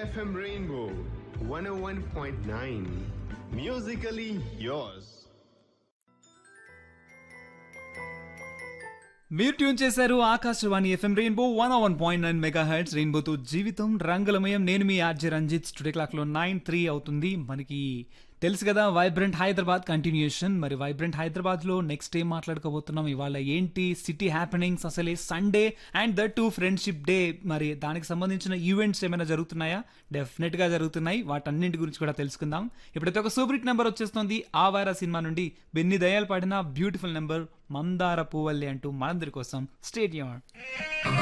FM Rainbow 101.9. Musically yours. మీరు tune చేశారు Akashvani FM rainbow one one point nine mega hertz రెయిన్బోతో జీవితం రంగులమయం నేను మీ ఆర్జే రంజిత్ స్టూడియో క్లాక్ లో నైన్ త్రీ అవుతుంది మనకి తెలుసు కదా వైబ్రెంట్ హైదరాబాద్ కంటిన్యూషన్ మరి వైబ్రెంట్ హైదరాబాద్ లో నెక్స్ట్ ఏం మాట్లాడుకోబోతున్నాం ఇవాళ ఏంటి సిటీ హ్యాపెనింగ్స్ అసలే Sunday and the too friendship day మరి దానికి సంబంధించిన ఈవెంట్స్ ఏమైనా జరుగుతున్నాయా డెఫినెట్ గా జరుగుతున్నాయి వాటన్నింటి గురించి కూడా తెలుసుకుందాం ఇప్పుడైతే ఒక సూపర్ హిట్ నెంబర్ వచ్చేస్తుంది ఆ వారా సినిమా నుండి బెన్ని దయాలు పాడిన బ్యూటిఫుల్ నెంబర్ మందార పువ్వల్లి అంటూ మనందరి కోసం స్టేడియం